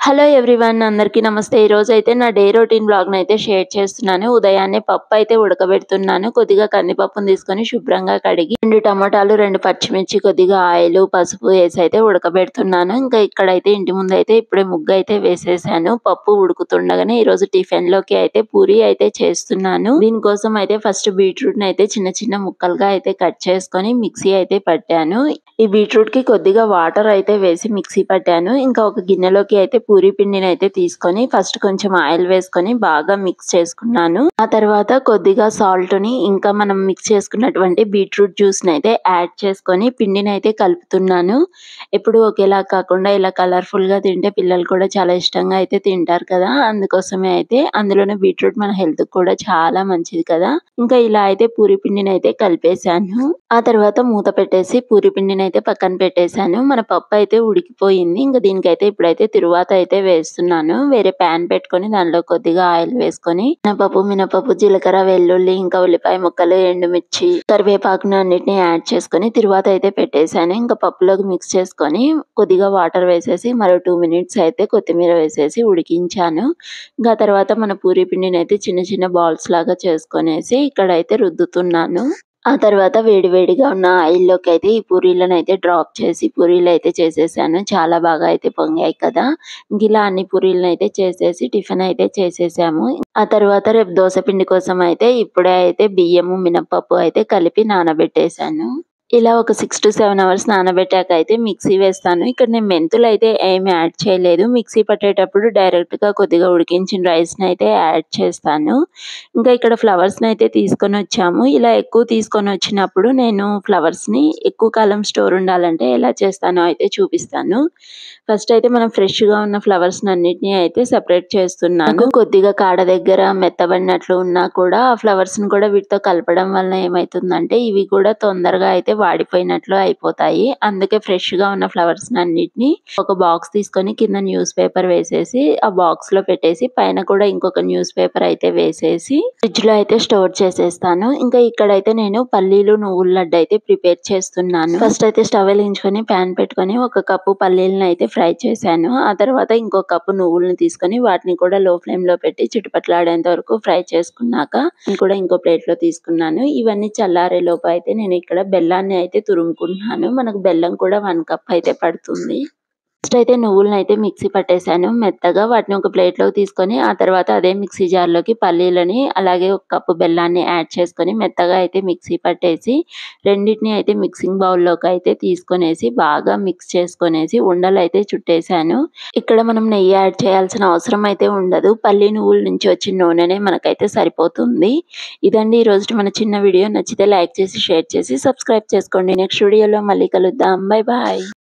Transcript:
hello everyone అందరికీ నమస్తే ఈ రోజు అయితే నా డే రొటీన్ బ్లాగ్ అయితే షేర్ చేస్తున్నాను ఉదయాన్నే పప్పు అయితే ఉడకబెడుతున్నాను కొద్దిగా కందిపప్పును తీసుకొని శుభ్రంగా కడిగి రెండు టమాటాలు రెండు పచ్చిమిర్చి కొద్దిగా ఆయిల్ పసుపు వేసి అయితే ఉడకబెడుతున్నాను ఇంకా ఇక్కడైతే ఇంటి ముందు అయితే ఇప్పుడే ముగ్గు అయితే వేసేసాను పప్పు ఉడుకుతుండగానే ఈ రోజు టిఫిన్ లోకి అయితే పూరి అయితే చేస్తున్నాను దీనికోసం అయితే ఫస్ట్ బీట్రూట్ అయితే చిన్న చిన్న ముక్కలుగా అయితే కట్ చేసుకొని మిక్సీ అయితే పట్టాను ఈ బీట్రూట్ కి కొద్దిగా వాటర్ అయితే వేసి మిక్సీ పట్టాను ఇంకా ఒక గిన్నెలోకి అయితే పూరి పిండిని అయితే తీసుకొని ఫస్ట్ కొంచెం ఆయిల్ వేసుకొని బాగా మిక్స్ చేసుకున్నాను ఆ తర్వాత కొద్దిగా సాల్ట్ ని ఇంకా మనం మిక్స్ చేసుకున్నటువంటి బీట్రూట్ జ్యూస్ ని అయితే యాడ్ చేసుకొని పిండిని అయితే కలుపుతున్నాను ఎప్పుడు ఒకేలా కాకుండా ఇలా కలర్ఫుల్ గా తింటే పిల్లలు కూడా చాలా ఇష్టంగా అయితే తింటారు కదా అందుకోసమే అయితే అందులోనే బీట్రూట్ మన హెల్త్ కూడా చాలా మంచిది కదా ఇంకా ఇలా అయితే పూరి పిండిని అయితే కలిపేశాను ఆ తర్వాత మూత పెట్టేసి పూరి పిండిని అయితే పక్కన పెట్టేశాను మన పప్పు అయితే ఉడికిపోయింది ఇంకా దీనికైతే ఇప్పుడైతే తిరువాత అయితే వేస్తున్నాను వేరే ప్యాన్ పెట్టుకొని దానిలో కొద్దిగా ఆయిల్ వేసుకొని మినపప్పు మినపప్పు జీలకర్ర వెల్లుల్లి ఇంకా ఉల్లిపాయ ముక్కలు ఎండుమిర్చి కరివేపాకును అన్నిటిని యాడ్ చేసుకొని తిరువాత అయితే పెట్టేశాను ఇంకా పప్పులోకి మిక్స్ చేసుకొని కొద్దిగా వాటర్ వేసేసి మరో టూ మినిట్స్ అయితే కొత్తిమీర వేసేసి ఉడికించాను ఇంకా తర్వాత మన పూరి పిండిని అయితే చిన్న చిన్న బాల్స్ లాగా చేసుకొనేసి ఇక్కడైతే రుద్దుతున్నాను ఆ తర్వాత వేడి వేడిగా ఉన్న ఆయిల్లోకి అయితే ఈ పూరీలను అయితే డ్రాప్ చేసి పూరీలు అయితే చేసేసాను చాలా బాగా అయితే పొంగాయి కదా ఇంక ఇలా అన్ని పూరీలను అయితే చేసేసి టిఫిన్ అయితే చేసేసాము ఆ తర్వాత రేపు దోశ పిండి కోసం అయితే ఇప్పుడే అయితే బియ్యము మినపప్పు అయితే కలిపి నానబెట్టేశాను ఇలా ఒక సిక్స్ టు సెవెన్ అవర్స్ నానబెట్టాక అయితే మిక్సీ వేస్తాను ఇక్కడ నేను మెంతులు అయితే ఏమి యాడ్ చేయలేదు మిక్సీ పట్టేటప్పుడు డైరెక్ట్ గా కొద్దిగా ఉడికించిన రైస్ ని అయితే యాడ్ చేస్తాను ఇంకా ఇక్కడ ఫ్లవర్స్ ని అయితే తీసుకొని వచ్చాము ఇలా ఎక్కువ తీసుకొని వచ్చినప్పుడు నేను ఫ్లవర్స్ ని ఎక్కువ కాలం స్టోర్ ఉండాలంటే ఎలా చేస్తానో అయితే చూపిస్తాను ఫస్ట్ అయితే మనం ఫ్రెష్ గా ఉన్న ఫ్లవర్స్ అన్నిటిని అయితే సెపరేట్ చేస్తున్నాను కొద్దిగా కాడ దగ్గర మెత్తబడినట్లు ఉన్నా కూడా ఆ ఫ్లవర్స్ ని కూడా వీటితో కలపడం వల్ల ఏమైతుందంటే ఇవి కూడా తొందరగా అయితే వాడిపోయినట్లు అయిపోతాయి అందుకే ఫ్రెష్ గా ఉన్న ఫ్లవర్స్ అన్నిటిని ఒక బాక్స్ తీసుకొని కింద న్యూస్ పేపర్ వేసేసి ఆ బాక్స్ లో పెట్టేసి పైన కూడా ఇంకొక న్యూస్ పేపర్ అయితే వేసేసి ఫ్రిడ్జ్ లో అయితే స్టోర్ చేసేస్తాను ఇంకా ఇక్కడైతే నేను పల్లీలు నువ్వుల లడ్డు అయితే ప్రిపేర్ చేస్తున్నాను ఫస్ట్ అయితే స్టవ్ వెలిగించుకొని ప్యాన్ పెట్టుకొని ఒక కప్పు పల్లీలను అయితే ఫ్రై చేశాను ఆ తర్వాత ఇంకో కప్పు నువ్వులను తీసుకొని వాటిని కూడా లో ఫ్లేమ్ లో పెట్టి చిటుపట్లాడేంత వరకు ఫ్రై చేసుకున్నాక నేను కూడా ఇంకో ప్లేట్ లో తీసుకున్నాను ఇవన్నీ చల్లారే లోపు అయితే నేను ఇక్కడ బెల్లాన్ని అయితే తురుముకుంటున్నాను మనకు బెల్లం కూడా వన్ కప్ అయితే పడుతుంది ఫస్ట్ అయితే నువ్వులను అయితే మిక్సీ పట్టేశాను మెత్తగా వాటిని ఒక ప్లేట్ లోకి తీసుకొని ఆ తర్వాత అదే మిక్సీ జార్ లోకి పల్లీలని అలాగే ఒక కప్పు బెల్లాన్ని యాడ్ చేసుకొని మెత్తగా అయితే మిక్సీ పట్టేసి రెండింటిని అయితే మిక్సింగ్ బౌల్ లోకి అయితే తీసుకొనేసి బాగా మిక్స్ చేసుకొనేసి ఉండలు అయితే చుట్టేశాను ఇక్కడ మనం నెయ్యి యాడ్ చేయాల్సిన అవసరం అయితే ఉండదు పల్లి నువ్వుల నుంచి వచ్చిన నూనెనే మనకైతే సరిపోతుంది ఇదండి ఈ రోజు మన చిన్న వీడియో నచ్చితే లైక్ చేసి షేర్ చేసి సబ్స్క్రైబ్ చేసుకోండి నెక్స్ట్ వీడియోలో మళ్ళీ కలుద్దాం బై బాయ్